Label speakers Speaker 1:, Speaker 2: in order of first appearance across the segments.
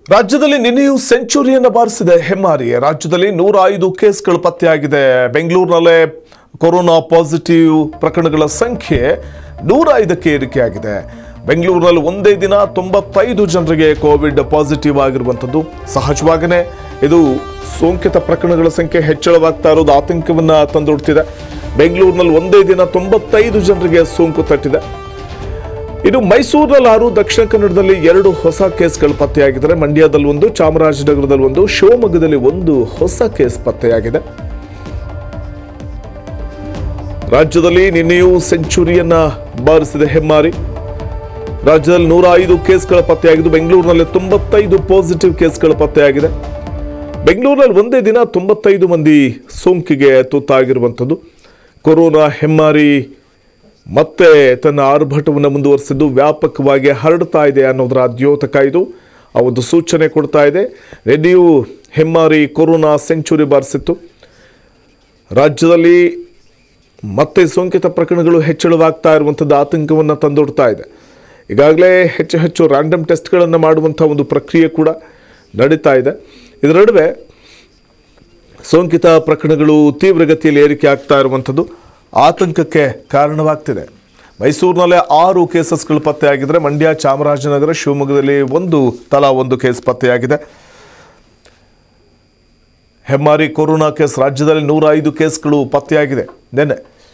Speaker 1: ರಾಜ್ಯದಲ್ಲಿ ನಿನ್ನೆಯೂ ಸೆಂಚುರಿಯನ್ನು ಬಾರಿಸಿದೆ ಹೆಮ್ಮಾರಿ ರಾಜ್ಯದಲ್ಲಿ ನೂರ ಐದು ಕೇಸ್ಗಳು ಪತ್ತೆಯಾಗಿದೆ ಬೆಂಗಳೂರಿನಲ್ಲೇ ಕೊರೋನಾ ಪಾಸಿಟಿವ್ ಪ್ರಕರಣಗಳ ಸಂಖ್ಯೆ ನೂರ ಐದಕ್ಕೆ ಏರಿಕೆಯಾಗಿದೆ ಬೆಂಗಳೂರಿನಲ್ಲಿ ಒಂದೇ ದಿನ ತೊಂಬತ್ತೈದು ಜನರಿಗೆ ಕೋವಿಡ್ ಪಾಸಿಟಿವ್ ಆಗಿರುವಂಥದ್ದು ಸಹಜವಾಗಿಯೇ ಇದು ಸೋಂಕಿತ ಪ್ರಕರಣಗಳ ಸಂಖ್ಯೆ ಹೆಚ್ಚಳವಾಗ್ತಾ ಇರೋದು ಆತಂಕವನ್ನು ತಂದೊಡ್ತಿದೆ ಬೆಂಗಳೂರಿನಲ್ಲಿ ಒಂದೇ ದಿನ ತೊಂಬತ್ತೈದು ಜನರಿಗೆ ಸೋಂಕು ತಟ್ಟಿದೆ ಇನ್ನು ಮೈಸೂರಿನಲ್ಲಿ ಆರು ದಕ್ಷಿಣ ಕನ್ನಡದಲ್ಲಿ ಎರಡು ಹೊಸ ಕೇಸ್ಗಳು ಪತ್ತೆಯಾಗಿದ್ದಾರೆ ಮಂಡ್ಯದಲ್ಲಿ ಒಂದು ಚಾಮರಾಜನಗರದಲ್ಲಿ ಒಂದು ಶಿವಮೊಗ್ಗದಲ್ಲಿ ಒಂದು ಹೊಸ ಕೇಸ್ ಪತ್ತೆಯಾಗಿದೆ ರಾಜ್ಯದಲ್ಲಿ ನಿನ್ನೆಯೂ ಸೆಂಚುರಿಯನ್ನ ಬಾರಿಸಿದೆ ಹೆಮ್ಮಾರಿ ರಾಜ್ಯದಲ್ಲಿ ನೂರ ಐದು ಕೇಸ್ಗಳ ಪತ್ತೆಯಾಗಿದ್ದು ಬೆಂಗಳೂರಿನಲ್ಲಿ ತೊಂಬತ್ತೈದು ಪಾಸಿಟಿವ್ ಕೇಸ್ಗಳು ಪತ್ತೆಯಾಗಿದೆ ಬೆಂಗಳೂರಿನಲ್ಲಿ ಒಂದೇ ದಿನ ತೊಂಬತ್ತೈದು ಮಂದಿ ಸೋಂಕಿಗೆ ತುತ್ತಾಗಿರುವಂಥದ್ದು ಕೊರೋನಾ ಹೆಮ್ಮಾರಿ ಮತ್ತೆ ತನ್ನ ಆರ್ಭಟವನ್ನು ಮುಂದುವರಿಸಿದ್ದು ವ್ಯಾಪಕವಾಗಿ ಹರಡ್ತಾ ಇದೆ ಅನ್ನೋದರ ದ್ಯೋತಕ ಇದು ಆ ಒಂದು ಸೂಚನೆ ಕೊಡ್ತಾ ಇದೆ ನಿನ್ನೆಯೂ ಹೆಮ್ಮಾರಿ ಕೊರೋನಾ ಸೆಂಚುರಿ ಬಾರಿಸಿತ್ತು ರಾಜ್ಯದಲ್ಲಿ ಮತ್ತೆ ಸೋಂಕಿತ ಪ್ರಕರಣಗಳು ಹೆಚ್ಚಳವಾಗ್ತಾ ಇರುವಂಥದ್ದು ಆತಂಕವನ್ನು ತಂದೊಡ್ತಾ ಇದೆ ಈಗಾಗಲೇ ಹೆಚ್ಚು ಹೆಚ್ಚು ರ್ಯಾಂಡಮ್ ಟೆಸ್ಟ್ಗಳನ್ನು ಮಾಡುವಂಥ ಒಂದು ಪ್ರಕ್ರಿಯೆ ಕೂಡ ನಡೀತಾ ಇದೆ ಇದರ ನಡುವೆ ಸೋಂಕಿತ ಪ್ರಕರಣಗಳು ತೀವ್ರಗತಿಯಲ್ಲಿ ಏರಿಕೆ ಆಗ್ತಾ ಇರುವಂಥದ್ದು ಆತಂಕಕ್ಕೆ ಕಾರಣವಾಗ್ತಿದೆ ಮೈಸೂರಿನಲ್ಲೇ ಆರು ಕೇಸಸ್ಗಳು ಪತ್ತೆಯಾಗಿದ್ದರೆ ಮಂಡ್ಯ ಚಾಮರಾಜನಗರ ಶಿವಮೊಗ್ಗದಲ್ಲಿ ಒಂದು ತಲಾ ಒಂದು ಕೇಸ್ ಪತ್ತೆಯಾಗಿದೆ ಹೆಮ್ಮಾರಿ ಕೊರೋನಾ ಕೇಸ್ ರಾಜ್ಯದಲ್ಲಿ ನೂರ ಐದು ಕೇಸ್ಗಳು ಪತ್ತೆಯಾಗಿದೆ ನಿನ್ನೆ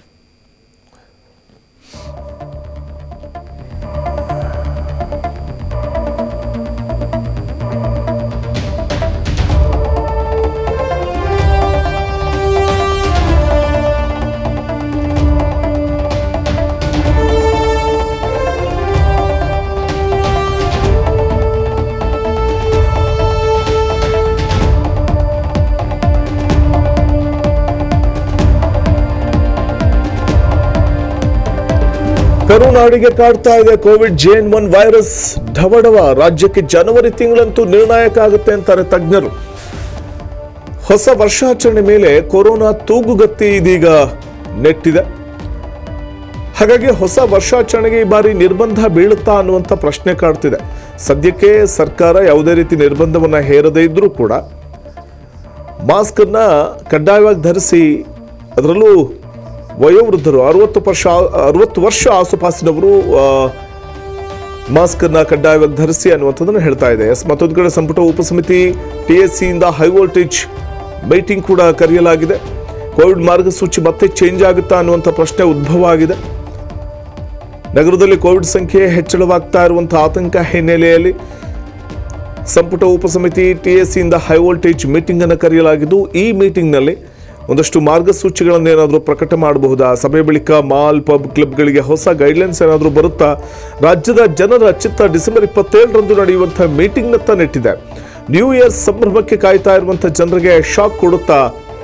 Speaker 1: ಕರುನಾಡಿಗೆ ಕಾಡ್ತಾ ಇದೆ ಕೋವಿಡ್ ಜೇನ್ ಒನ್ ವೈರಸ್ ಢವಢವ ರಾಜ್ಯಕ್ಕೆ ಜನವರಿ ತಿಂಗಳಂತೂ ನಿರ್ಣಾಯಕ ಆಗುತ್ತೆ ಅಂತಾರೆ ತಜ್ಞರು ಹೊಸ ವರ್ಷಾಚರಣೆ ಮೇಲೆ ಕೊರೋನಾ ತೂಗುಗತ್ತಿ ಇದೀಗ ನೆಟ್ಟಿದೆ ಹಾಗಾಗಿ ಹೊಸ ವರ್ಷಾಚರಣೆಗೆ ಈ ಬಾರಿ ನಿರ್ಬಂಧ ಬೀಳುತ್ತಾ ಅನ್ನುವಂಥ ಪ್ರಶ್ನೆ ಕಾಡ್ತಿದೆ ಸದ್ಯಕ್ಕೆ ಸರ್ಕಾರ ಯಾವುದೇ ರೀತಿ ನಿರ್ಬಂಧವನ್ನು ಹೇರದೇ ಇದ್ರೂ ಕೂಡ ಮಾಸ್ಕನ್ನು ಕಡ್ಡಾಯವಾಗಿ ಧರಿಸಿ ಅದರಲ್ಲೂ ವಯೋವೃದ್ಧರು ಅರವತ್ತು ವರ್ಷ ಅರವತ್ತು ವರ್ಷ ಆಸುಪಾಸಿನವರು ಆ, ಮಾಸ್ಕನ್ನು ಕಡ್ಡಾಯವಾಗಿ ಧರಿಸಿ ಅನ್ನುವಂಥದ್ದನ್ನು ಹೇಳ್ತಾ ಇದೆ ಎಸ್ ಮತ್ತೊಂದು ಕಡೆ ಸಂಪುಟ ಉಪಸಮಿತಿ ಟಿ ಎಸ್ ಸಿಯಿಂದ ಹೈ ವೋಲ್ಟೇಜ್ ಮೀಟಿಂಗ್ ಕೂಡ ಕರೆಯಲಾಗಿದೆ ಕೋವಿಡ್ ಮಾರ್ಗಸೂಚಿ ಮತ್ತೆ ಚೇಂಜ್ ಆಗುತ್ತಾ ಅನ್ನುವಂಥ ಪ್ರಶ್ನೆ ಉದ್ಭವ ಆಗಿದೆ ನಗರದಲ್ಲಿ ಕೋವಿಡ್ ಸಂಖ್ಯೆ ಹೆಚ್ಚಳವಾಗ್ತಾ ಇರುವಂಥ ಆತಂಕ ಹಿನ್ನೆಲೆಯಲ್ಲಿ ಸಂಪುಟ ಉಪಸಮಿತಿ ಟಿ ಎಸ್ ಸಿಯಿಂದ ಹೈ ವೋಲ್ಟೇಜ್ ಮೀಟಿಂಗ್ ಅನ್ನು ಕರೆಯಲಾಗಿದ್ದು ಈ ಮೀಟಿಂಗ್ನಲ್ಲಿ ಒಂದಷ್ಟು ಮಾರ್ಗಸೂಚಿಗಳನ್ನು ಏನಾದರೂ ಪ್ರಕಟ ಮಾಡಬಹುದಾ ಸಭೆ ಬಳಿಕ ಮಾಲ್ ಪಬ್ ಕ್ಲಬ್ಗಳಿಗೆ ಹೊಸ ಗೈಡ್ಲೈನ್ಸ್ ಏನಾದರೂ ಬರುತ್ತಾ ರಾಜ್ಯದ ಜನರ ಚಿತ್ತ ಡಿಸೆಂಬರ್ ಇಪ್ಪತ್ತೇಳರಂದು ನಡೆಯುವಂಥ ಮೀಟಿಂಗ್ನತ್ತ ನೆಟ್ಟಿದೆ ನ್ಯೂ ಇಯರ್ ಸಂಭ್ರಮಕ್ಕೆ ಕಾಯ್ತಾ ಇರುವಂಥ ಜನರಿಗೆ ಶಾಕ್ ಕೊಡುತ್ತಾ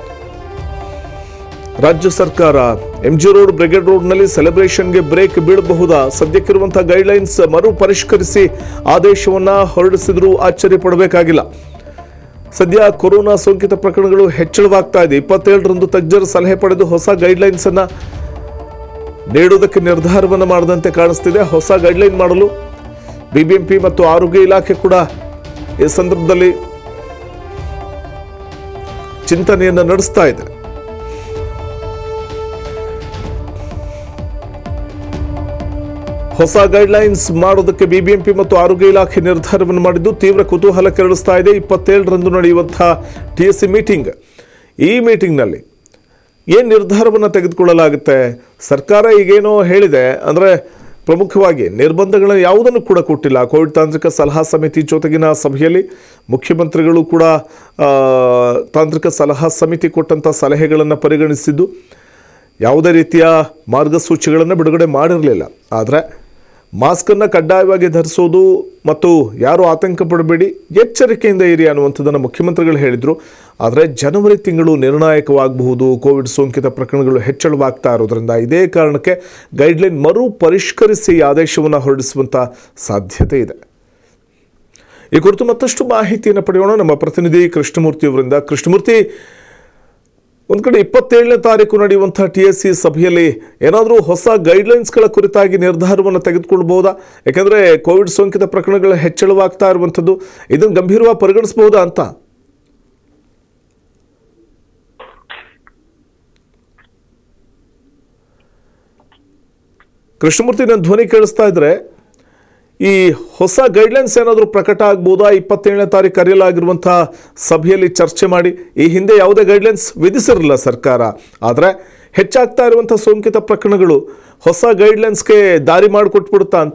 Speaker 1: ರಾಜ್ಯ ಸರ್ಕಾರ ಎಂ ಜಿ ರೋಡ್ ಬ್ರಿಗೇಡ್ ರೋಡ್ನಲ್ಲಿ ಸೆಲೆಬ್ರೇಷನ್ಗೆ ಬ್ರೇಕ್ ಬೀಳಬಹುದಾ ಸದ್ಯಕ್ಕಿರುವಂತಹ ಗೈಡ್ಲೈನ್ಸ್ ಮರು ಪರಿಷ್ಕರಿಸಿ ಆದೇಶವನ್ನ ಹೊರಡಿಸಿದ್ರೂ ಆಶ್ಚರ್ಯ ಪಡಬೇಕಾಗಿಲ್ಲ ಸದ್ಯ ಕೊರೋನಾ ಸೋಂಕಿತ ಪ್ರಕರಣಗಳು ಹೆಚ್ಚಳವಾಗ್ತಾ ಇದೆ ಇಪ್ಪತ್ತೇಳರಂದು ತಜ್ಞರ ಸಲಹೆ ಪಡೆದು ಹೊಸ ಗೈಡ್ಲೈನ್ಸ್ ಅನ್ನ ನೀಡುವುದಕ್ಕೆ ನಿರ್ಧಾರವನ್ನು ಮಾಡದಂತೆ ಕಾಣಿಸ್ತಿದೆ ಹೊಸ ಗೈಡ್ಲೈನ್ ಮಾಡಲು ಬಿಬಿಎಂಪಿ ಮತ್ತು ಆರೋಗ್ಯ ಇಲಾಖೆ ಕೂಡ ಈ ಸಂದರ್ಭದಲ್ಲಿ ಚಿಂತನೆಯನ್ನು ನಡೆಸ್ತಾ ಇದೆ ಹೊಸ ಗೈಡ್ಲೈನ್ಸ್ ಮಾಡೋದಕ್ಕೆ ಬಿಬಿಎಂಪಿ ಮತ್ತು ಆರೋಗ್ಯ ಇಲಾಖೆ ನಿರ್ಧಾರವನ್ನು ಮಾಡಿದ್ದು ತೀವ್ರ ಕುತೂಹಲ ಕೆರಳಿಸ್ತಾ ಇದೆ ಇಪ್ಪತ್ತೇಳರಂದು ನಡೆಯುವಂತಹ ಟಿ ಎಸ್ ಸಿ ಮೀಟಿಂಗ್ ಈ ಮೀಟಿಂಗ್ನಲ್ಲಿ ಏನು ನಿರ್ಧಾರವನ್ನು ತೆಗೆದುಕೊಳ್ಳಲಾಗುತ್ತೆ ಸರ್ಕಾರ ಈಗೇನೋ ಹೇಳಿದೆ ಅಂದರೆ ಪ್ರಮುಖವಾಗಿ ನಿರ್ಬಂಧಗಳನ್ನು ಯಾವುದನ್ನು ಕೂಡ ಕೊಟ್ಟಿಲ್ಲ ಕೋವಿಡ್ ತಾಂತ್ರಿಕ ಸಲಹಾ ಸಮಿತಿ ಜೊತೆಗಿನ ಸಭೆಯಲ್ಲಿ ಮುಖ್ಯಮಂತ್ರಿಗಳು ಕೂಡ ಆ, ತಾಂತ್ರಿಕ ಸಲಹಾ ಸಮಿತಿ ಕೊಟ್ಟಂಥ ಸಲಹೆಗಳನ್ನು ಪರಿಗಣಿಸಿದ್ದು ಯಾವುದೇ ರೀತಿಯ ಮಾರ್ಗಸೂಚಿಗಳನ್ನು ಬಿಡುಗಡೆ ಮಾಡಿರಲಿಲ್ಲ ಆದರೆ ಮಾಸ್ಕನ್ನು ಕಡ್ಡಾಯವಾಗಿ ಧರಿಸೋದು ಮತ್ತು ಯಾರು ಆತಂಕ ಪಡಬೇಡಿ ಎಚ್ಚರಿಕೆಯಿಂದ ಇರಿ ಅನ್ನುವಂಥದ್ದನ್ನು ಮುಖ್ಯಮಂತ್ರಿಗಳು ಹೇಳಿದರು ಆದರೆ ಜನವರಿ ತಿಂಗಳು ನಿರ್ಣಾಯಕವಾಗಬಹುದು ಕೋವಿಡ್ ಸೋಂಕಿತ ಪ್ರಕರಣಗಳು ಹೆಚ್ಚಳವಾಗ್ತಾ ಇರೋದ್ರಿಂದ ಇದೇ ಕಾರಣಕ್ಕೆ ಗೈಡ್ಲೈನ್ ಮರು ಪರಿಷ್ಕರಿಸಿ ಆದೇಶವನ್ನು ಹೊರಡಿಸುವಂಥ ಸಾಧ್ಯತೆ ಇದೆ ಈ ಕುರಿತು ಮತ್ತಷ್ಟು ಮಾಹಿತಿಯನ್ನು ಪಡೆಯೋಣ ನಮ್ಮ ಪ್ರತಿನಿಧಿ ಕೃಷ್ಣಮೂರ್ತಿ ಅವರಿಂದ ಕೃಷ್ಣಮೂರ್ತಿ ಒಂದು ಕಡೆ ಇಪ್ಪತ್ತೇಳನೇ ತಾರೀಕು ನಡೆಯುವಂಥ ಟಿ ಎಸ್ ಸಿ ಸಭೆಯಲ್ಲಿ ಏನಾದರೂ ಹೊಸ ಗೈಡ್ಲೈನ್ಸ್ಗಳ ಕುರಿತಾಗಿ ನಿರ್ಧಾರವನ್ನು ತೆಗೆದುಕೊಳ್ಬಹುದಾ ಯಾಕಂದರೆ ಕೋವಿಡ್ ಸೋಂಕಿತ ಪ್ರಕರಣಗಳ ಹೆಚ್ಚಳವಾಗ್ತಾ ಇರುವಂಥದ್ದು ಇದನ್ನು ಗಂಭೀರವಾಗಿ ಪರಿಗಣಿಸಬಹುದಾ ಅಂತ ಕೃಷ್ಣಮೂರ್ತಿ ನನ್ನ ಧ್ವನಿ ಕೇಳಿಸ್ತಾ ಇದ್ರೆ ಈ ಹೊಸ ಗೈಡ್ಲೈನ್ಸ್ ಏನಾದರೂ ಪ್ರಕಟ ಆಗ್ಬೋದಾ ಇಪ್ಪತ್ತೇಳನೇ ತಾರೀಕು ಕರೆಯಲಾಗಿರುವಂಥ ಸಭೆಯಲ್ಲಿ ಚರ್ಚೆ ಮಾಡಿ ಈ ಹಿಂದೆ ಯಾವುದೇ ಗೈಡ್ಲೈನ್ಸ್ ವಿಧಿಸಿರಲಿಲ್ಲ ಸರ್ಕಾರ ಆದರೆ ಹೆಚ್ಚಾಗ್ತಾ ಇರುವಂಥ ಸೋಂಕಿತ ಪ್ರಕರಣಗಳು ಹೊಸ ಗೈಡ್ಲೈನ್ಸ್ಗೆ ದಾರಿ ಮಾಡಿಕೊಟ್ಬಿಡುತ್ತಾ ಅಂತ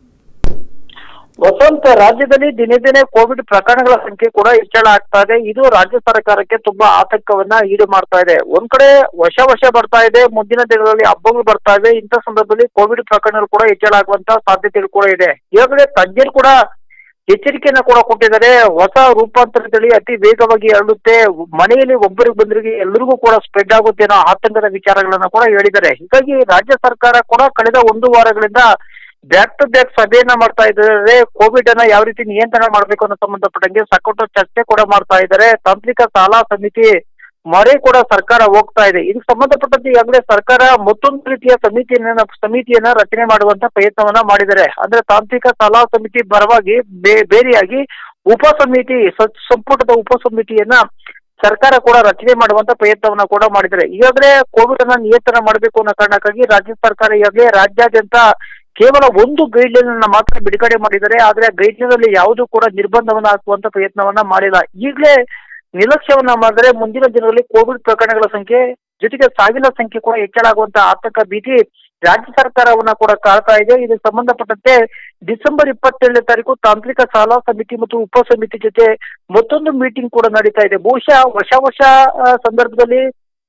Speaker 2: ವಸಂತ ರಾಜ್ಯದಲ್ಲಿ ದಿನೇ ದಿನೇ ಕೋವಿಡ್ ಪ್ರಕರಣಗಳ ಸಂಖ್ಯೆ ಕೂಡ ಹೆಚ್ಚಳ ಆಗ್ತಾ ಇದೆ ಇದು ರಾಜ್ಯ ಸರ್ಕಾರಕ್ಕೆ ತುಂಬಾ ಆತಂಕವನ್ನ ಈಡು ಮಾಡ್ತಾ ಇದೆ ಒಂದ್ ಕಡೆ ವರ್ಷ ವರ್ಷ ಬರ್ತಾ ಇದೆ ಮುಂದಿನ ದಿನಗಳಲ್ಲಿ ಹಬ್ಬಗಳು ಬರ್ತಾ ಇದೆ ಇಂಥ ಸಂದರ್ಭದಲ್ಲಿ ಕೋವಿಡ್ ಪ್ರಕರಣಗಳು ಕೂಡ ಹೆಚ್ಚಳ ಆಗುವಂತ ಸಾಧ್ಯತೆಗಳು ಕೂಡ ಇದೆ ಈಗಾಗಲೇ ತಜ್ಞರು ಕೂಡ ಎಚ್ಚರಿಕೆಯನ್ನ ಕೂಡ ಕೊಟ್ಟಿದ್ದಾರೆ ಹೊಸ ರೂಪಾಂತರದಲ್ಲಿ ಅತಿ ವೇಗವಾಗಿ ಹರಡುತ್ತೆ ಮನೆಯಲ್ಲಿ ಒಬ್ಬರಿಗೆ ಬಂದರಿಗೆ ಎಲ್ಲರಿಗೂ ಕೂಡ ಸ್ಪ್ರೆಡ್ ಆಗುತ್ತೆ ಅನ್ನೋ ಆತಂಕದ ವಿಚಾರಗಳನ್ನ ಕೂಡ ಹೇಳಿದ್ದಾರೆ ಹೀಗಾಗಿ ರಾಜ್ಯ ಸರ್ಕಾರ ಕೂಡ ಕಳೆದ ಒಂದು ವಾರಗಳಿಂದ ಬ್ಯಾಕ್ ಟು ಬ್ಯಾಕ್ ಸಭೆಯನ್ನ ಮಾಡ್ತಾ ಇದ್ದಾರೆ ಕೋವಿಡ್ ಅನ್ನ ಯಾವ ರೀತಿ ನಿಯಂತ್ರಣ ಮಾಡಬೇಕು ಅನ್ನೋ ಸಂಬಂಧಪಟ್ಟಂಗೆ ಸಕಟ ಚರ್ಚೆ ಕೂಡ ಮಾಡ್ತಾ ಇದ್ದಾರೆ ತಾಂತ್ರಿಕ ಸಲಹಾ ಸಮಿತಿ ಮೊರೆ ಕೂಡ ಸರ್ಕಾರ ಹೋಗ್ತಾ ಇದೆ ಇದಕ್ಕೆ ಸಂಬಂಧಪಟ್ಟಂತೆ ಈಗಾಗಲೇ ಸರ್ಕಾರ ಮತ್ತೊಂದು ರೀತಿಯ ಸಮಿತಿಯನ್ನ ಸಮಿತಿಯನ್ನ ರಚನೆ ಮಾಡುವಂತ ಪ್ರಯತ್ನವನ್ನ ಮಾಡಿದ್ದಾರೆ ಅಂದ್ರೆ ತಾಂತ್ರಿಕ ಸಲಹಾ ಸಮಿತಿ ಪರವಾಗಿ ಬೇ- ಬೇರೆಯಾಗಿ ಉಪ ಸಮಿತಿ ಸ- ಸಂಪುಟದ ಉಪ ಸಮಿತಿಯನ್ನ ಸರ್ಕಾರ ಕೂಡ ರಚನೆ ಮಾಡುವಂತ ಪ್ರಯತ್ನವನ್ನ ಕೂಡ ಮಾಡಿದ್ದಾರೆ ಈಗಾಗಲೇ ಕೋವಿಡ್ ಅನ್ನ ನಿಯಂತ್ರಣ ಮಾಡಬೇಕು ಅನ್ನೋ ಕಾರಣಕ್ಕಾಗಿ ರಾಜ್ಯ ಸರ್ಕಾರ ಈಗಾಗಲೇ ರಾಜ್ಯಾದ್ಯಂತ ಕೇವಲ ಒಂದು ಗೈಡ್ಲೈನ್ ಅನ್ನ ಮಾತ್ರ ಬಿಡುಗಡೆ ಮಾಡಿದ್ದಾರೆ ಆದ್ರೆ ಗೈಡ್ಲೈನ್ ಅಲ್ಲಿ ಯಾವುದೂ ಕೂಡ ನಿರ್ಬಂಧವನ್ನ ಹಾಕುವಂತ ಪ್ರಯತ್ನವನ್ನ ಮಾಡಿಲ್ಲ ಈಗಲೇ ನಿರ್ಲಕ್ಷ್ಯವನ್ನ ಮಾಡಿದ್ರೆ ಮುಂದಿನ ದಿನಗಳಲ್ಲಿ ಕೋವಿಡ್ ಪ್ರಕರಣಗಳ ಸಂಖ್ಯೆ ಜೊತೆಗೆ ಸಾವಿನ ಸಂಖ್ಯೆ ಕೂಡ ಹೆಚ್ಚಳ ಆಗುವಂತ ಆತಂಕ ಭೀತಿ ರಾಜ್ಯ ಸರ್ಕಾರವನ್ನ ಕೂಡ ಕಾಡ್ತಾ ಇದೆ ಇದಕ್ಕೆ ಸಂಬಂಧಪಟ್ಟಂತೆ ಡಿಸೆಂಬರ್ ಇಪ್ಪತ್ತೇಳನೇ ತಾರೀಕು ತಾಂತ್ರಿಕ ಸಲಹಾ ಸಮಿತಿ ಮತ್ತು ಉಪ ಸಮಿತಿ ಜೊತೆ ಮತ್ತೊಂದು ಮೀಟಿಂಗ್ ಕೂಡ ನಡೀತಾ ಇದೆ ಬಹುಶಃ ವರ್ಷ ವರ್ಷ ಆ, ಸಂದರ್ಭದಲ್ಲಿ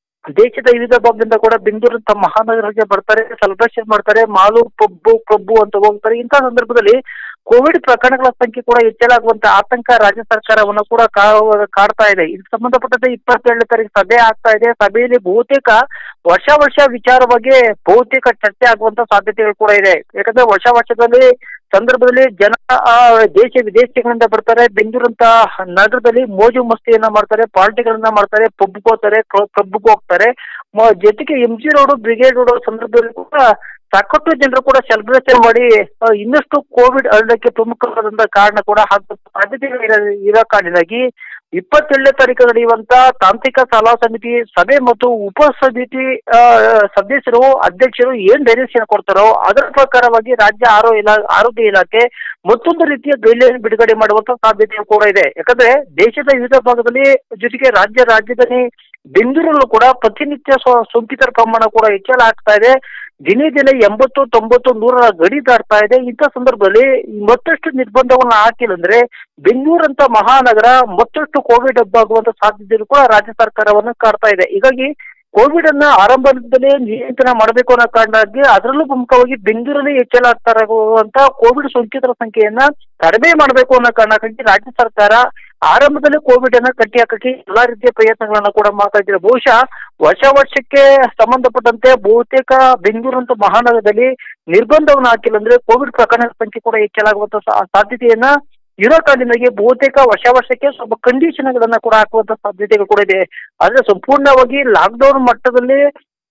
Speaker 2: ದೇಶದ ವಿವಿಧ ಭಾಗದಿಂದ ಕೂಡ ಬೆಂಗಳೂರಂತ ಮಹಾನಗರಕ್ಕೆ ಬರ್ತಾರೆ ಸೆಲೆಬ್ರೇಷನ್ ಮಾಡ್ತಾರೆ ಮಾಲು ಪಬ್ಬು ಕ್ಲಬ್ಬು ಅಂತ ಹೋಗ್ತಾರೆ ಇಂಥ ಸಂದರ್ಭದಲ್ಲಿ ಕೋವಿಡ್ ಪ್ರಕರಣಗಳ ಸಂಖ್ಯೆ ಕೂಡ ಹೆಚ್ಚಳಾಗುವಂತ ಆತಂಕ ರಾಜ್ಯ ಸರ್ಕಾರವನ್ನು ಕೂಡ ಕಾ- ಕಾಡ್ತಾ ಇದೆ ಇದಕ್ಕೆ ಸಂಬಂಧಪಟ್ಟಂತೆ ಇಪ್ಪತ್ತೇಳನೇ ತಾರೀಕು ಸಭೆ ಆಗ್ತಾ ಇದೆ ಸಭೆಯಲ್ಲಿ ಬಹುತೇಕ ವರ್ಷ ವರ್ಷ ವಿಚಾರವಾಗಿ ಬಹುತೇಕ ಚರ್ಚೆ ಆಗುವಂತ ಸಾಧ್ಯತೆಗಳು ಕೂಡ ಇದೆ ಯಾಕಂದ್ರೆ ವರ್ಷ ವರ್ಷದಲ್ಲಿ ಸಂದರ್ಭದಲ್ಲಿ ಜನ ಆ, ದೇಶ ವಿದೇಶಗಳಿಂದ ಬರ್ತಾರೆ ಬೆಂಗಳೂರಂತ ನಗರದಲ್ಲಿ ಮೋಜು ಮಸ್ತಿಯನ್ನ ಮಾಡ್ತಾರೆ ಪಾರ್ಟಿಗಳನ್ನ ಮಾಡ್ತಾರೆ ಪಬ್ಗೆ ಹೋಗ್ತಾರೆ ಕ್ಲಬ್ಗೆ ಹೋಗ್ತಾರೆ ಮ- ಜೊತೆಗೆ M G road brigade road ಸಂದರ್ಭದಲ್ಲಿ ಕೂಡ ಸಾಕಷ್ಟು ಜನರು ಕೂಡ ಸೆಲೆಬ್ರೇಷನ್ ಮಾಡಿ ಆ, ಇನ್ನಷ್ಟು ಕೋವಿಡ್ ಹರಡಕ್ಕೆ ಪ್ರಮುಖವಾದಂತ ಕಾರಣ ಕೂಡ ಹಾಕುವ ಸಾಧ್ಯತೆಗಳು ಇರೋ- ಇರೋ ಕಾರಣವಾಗಿ ಇಪ್ಪತ್ತೇಳನೇ ತಾರೀಕು ನಡೆಯುವಂತ ತಾಂತ್ರಿಕ ಸಲಹಾ ಸಮಿತಿ ಸಭೆ ಮತ್ತು ಉಪ ಸಮಿತಿ ಆ, ಸದಸ್ಯರು ಅಧ್ಯಕ್ಷರು ಏನ್ ಡೈರೆಕ್ಷನ್ ಕೊಡ್ತಾರೋ ಅದರ ಪ್ರಕಾರವಾಗಿ ರಾಜ್ಯ ಆರೋ ಇಲಾ ಆರೋಗ್ಯ ಇಲಾಖೆ ಮತ್ತೊಂದು ರೀತಿಯ ಗೈಡ್ಲೈನ್ ಬಿಡುಗಡೆ ಮಾಡುವಂತ ಸಾಧ್ಯತೆ ಕೂಡ ಇದೆ ಯಾಕಂದ್ರೆ ದೇಶದ ವಿವಿಧ ಭಾಗದಲ್ಲಿ ಜೊತೆಗೆ ರಾಜ್ಯ ರಾಜ್ಯದಲ್ಲಿ ಬೆಂಗಳೂರಲ್ಲೂ ಕೂಡ ಪ್ರತಿನಿತ್ಯ ಸ್ವ- ಸೋಂಕಿತರ ಪ್ರಮಾಣ ಕೂಡ ಹೆಚ್ಚಳ ಆಗ್ತಾ ಇದೆ ದಿನೇ ದಿನೇ ಎಂಬತ್ತು ತೊಂಬತ್ತು ನೂರರ ಗಡಿ ದಾಟ್ತಾ ಇದೆ ಇಂಥ ಸಂದರ್ಭದಲ್ಲಿ ಮತ್ತಷ್ಟು ನಿರ್ಬಂಧವನ್ನ ಹಾಕಿಲ್ಲ ಅಂದ್ರೆ ಬೆಂಗಳೂರಂತ ಮಹಾನಗರ ಮತ್ತಷ್ಟು ಕೋವಿಡ್ ಹಬ್ಬಾಗುವಂತ ಸಾಧ್ಯತೆ ಕೂಡ ರಾಜ್ಯ ಸರ್ಕಾರವನ್ನು ಕಾಡ್ತಾ ಇದೆ ಹೀಗಾಗಿ ಕೋವಿಡ್ ಅನ್ನ ಆರಂಭದಲ್ಲೇ ನಿಯಂತ್ರಣ ಮಾಡಬೇಕು ಅನ್ನೋ ಕಾರಣಕ್ಕಾಗಿ ಅದರಲ್ಲೂ ಪ್ರಮುಖವಾಗಿ ಬೆಂಗಳೂರಲ್ಲಿ ಹೆಚ್ಚಳ ಆಗ್ತಾ ಇರುವಂತ ಕೋವಿಡ್ ಸೋಂಕಿತರ ಸಂಖ್ಯೆಯನ್ನ ಕಡಿಮೆ ಮಾಡಬೇಕು ಅನ್ನೋ ಕಾರಣಕ್ಕಾಗಿ ರಾಜ್ಯ ಸರ್ಕಾರ ಆರಂಭದಲ್ಲಿ ಕೋವಿಡ್ ಅನ್ನ ಕಟ್ಟಿ ಹಾಕಕ್ಕೆ ಎಲ್ಲಾ ರೀತಿಯ ಪ್ರಯತ್ನಗಳನ್ನ ಕೂಡ ಮಾಡ್ತಾ ಇದ್ದಾರೆ ಬಹುಶಃ ವರ್ಷ ವರ್ಷಕ್ಕೆ ಸಂಬಂಧಪಟ್ಟಂತೆ ಬಹುತೇಕ ಬೆಂಗಳೂರಂತ ಮಹಾನಗರದಲ್ಲಿ ನಿರ್ಬಂಧವನ್ನ ಹಾಕಿಲ್ಲ ಅಂದ್ರೆ ಕೋವಿಡ್ ಪ್ರಕರಣಗಳ ಸಂಖ್ಯೆ ಕೂಡ ಹೆಚ್ಚಳಾಗುವಂತ ಸಾ- ಸಾಧ್ಯತೆಯನ್ನ ಇರೋ ಕಾರಣದಿಂದಾಗಿ ಬಹುತೇಕ ವರ್ಷ ವರ್ಷಕ್ಕೆ ಸ್ವಲ್ಪ ಕಂಡೀಷನ್ ಗಳನ್ನ ಕೂಡ ಹಾಕುವಂತ ಸಾಧ್ಯತೆಗಳು ಕೂಡ ಇದೆ ಆದ್ರೆ ಸಂಪೂರ್ಣವಾಗಿ ಲಾಕ್ಡೌನ್ ಮಟ್ಟದಲ್ಲಿ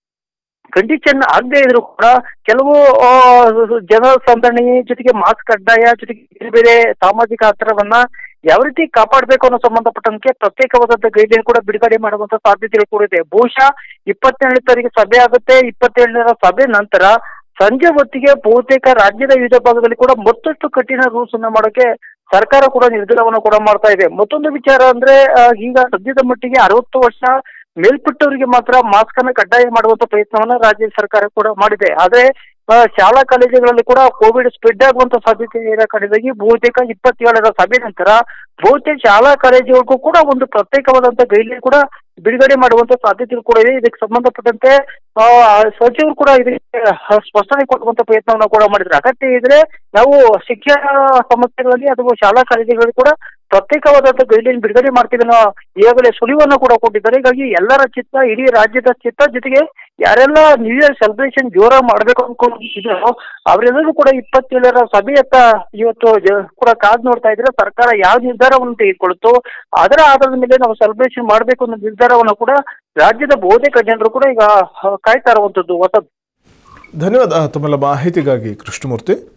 Speaker 2: ಕಂಡೀಷನ್ ಆಗದೆ ಇದ್ರು ಕೂಡ ಕೆಲವು ಆ, ಜನ ಸಂದಣಿ ಜೊತೆಗೆ ಮಾಸ್ಕ್ ಕಡ್ಡಾಯ ಜೊತೆಗೆ ಬೇರೆ ಬೇರೆ ಸಾಮಾಜಿಕ ಅಂತರವನ್ನ ಯಾವ ರೀತಿ ಕಾಪಾಡಬೇಕು ಅನ್ನೋ ಸಂಬಂಧಪಟ್ಟಂತೆ ಪ್ರತ್ಯೇಕವಾದಂತ ಗೈಡ್ಲೈನ್ ಕೂಡ ಬಿಡುಗಡೆ ಮಾಡುವಂತ ಸಾಧ್ಯತೆಗಳು ಕೂಡ ಇದೆ ಬಹುಶಃ ಇಪ್ಪತ್ತೇಳನೇ ತಾರೀಕು ಸಭೆ ಆಗುತ್ತೆ ಇಪ್ಪತ್ತೇಳನೇ ಸಭೆ ನಂತರ ಸಂಜೆ ಹೊತ್ತಿಗೆ ಬಹುತೇಕ ರಾಜ್ಯದ ವಿವಿಧ ಭಾಗದಲ್ಲಿ ಕೂಡ ಮತ್ತಷ್ಟು ಕಠಿಣ ರೂಲ್ಸ್ ಅನ್ನ ಮಾಡೋಕೆ ಸರ್ಕಾರ ಕೂಡ ನಿರ್ಧಾರವನ್ನು ಕೂಡ ಮಾಡ್ತಾ ಇದೆ ಮತ್ತೊಂದು ವಿಚಾರ ಅಂದ್ರೆ ಆ, ಈಗ ಸದ್ಯದ ಮಟ್ಟಿಗೆ ಅರವತ್ತು ವರ್ಷ ಮೇಲ್ಪಟ್ಟವರಿಗೆ ಮಾತ್ರ ಮಾಸ್ಕ್ ಅನ್ನ ಕಡ್ಡಾಯ ಮಾಡುವಂತ ಪ್ರಯತ್ನವನ್ನ ರಾಜ್ಯ ಸರ್ಕಾರ ಕೂಡ ಮಾಡಿದೆ ಆದ್ರೆ ಆ, ಶಾಲಾ ಕಾಲೇಜುಗಳಲ್ಲಿ ಕೂಡ ಕೋವಿಡ್ ಸ್ಪ್ರೆಡ್ ಆಗುವಂತ ಸಾಧ್ಯತೆ ಇರೋ ಕಾರಣವಾಗಿ ಬಹುತೇಕ ಇಪ್ಪತ್ತೇಳರ ಸಭೆ ನಂತರ ಬಹುತೇಕ ಶಾಲಾ ಕಾಲೇಜುಗಳಿಗೂ ಕೂಡ ಒಂದು ಪ್ರತ್ಯೇಕವಾದಂತ ಗೈಡ್ಲೈನ್ ಕೂಡ ಬಿಡುಗಡೆ ಮಾಡುವಂತ ಸಾಧ್ಯತೆಗಳು ಕೂಡ ಇದೆ ಇದಕ್ಕೆ ಸಂಬಂಧಪಟ್ಟಂತೆ ಆ, ಸಚಿವರು ಕೂಡ ಇದಕ್ಕೆ ಸ್ಪಷ್ಟನೆ ಕೊಡುವಂತ ಪ್ರಯತ್ನವನ್ನ ಕೂಡ ಮಾಡಿದ್ರು ಅಗತ್ಯ ಇದ್ರೆ ನಾವು ಶಿಕ್ಷಣ ಸಂಸ್ಥೆಗಳಲ್ಲಿ ಅಥವಾ ಶಾಲಾ ಕಾಲೇಜುಗಳಲ್ಲಿ ಕೂಡ ಪ್ರತ್ಯೇಕವಾದಂತ ಗೈಡ್ಲೈನ್ ಬಿಡುಗಡೆ ಮಾಡ್ತೀವಿ ಅನ್ನೋ ಈಗಾಗಲೇ ಸುಳಿವನ್ನ ಕೂಡ ಕೊಟ್ಟಿದ್ದಾರೆ ಹೀಗಾಗಿ ಎಲ್ಲರ ಚಿತ್ತ ಇಡೀ ರಾಜ್ಯದ ಚಿತ್ತ ಜೊತೆಗೆ ಯಾರೆಲ್ಲ ನ್ಯೂ ಇಯರ್ ಸೆಲೆಬ್ರೇಷನ್ ಜೋರಾಗಿ ಮಾಡ್ಬೇಕು ಅನ್ಕೊಂಡಿದ್ರು ಅವರೆಲ್ಲರೂ ಕೂಡ ಇಪ್ಪತ್ತೇಳರ ಸಭೆಯತ್ತ ಇವತ್ತು ಜ- ಕೂಡ ಕಾದ್ ನೋಡ್ತಾ ಇದ್ರೆ ಸರ್ಕಾರ ಯಾವ ನಿರ್ಧಾರವನ್ನು ತೆಗೆದುಕೊಳ್ತೋ ಅದರ ಆಧಾರದ ಮೇಲೆ ನಾವು ಸೆಲೆಬ್ರೇಷನ್ ಮಾಡಬೇಕು ಅನ್ನೋ ನಿರ್ಧಾರವನ್ನು ಕೂಡ ರಾಜ್ಯದ ಬಹುತೇಕ ಜನರು ಕೂಡ ಈಗ ಆ, ಕಾಯ್ತಾ ಇರುವಂತದ್ದು ಹೊಸದು
Speaker 1: ಧನ್ಯವಾದ ತಮ್ಮೆಲ್ಲ ಮಾಹಿತಿಗಾಗಿ ಕೃಷ್ಣಮೂರ್ತಿ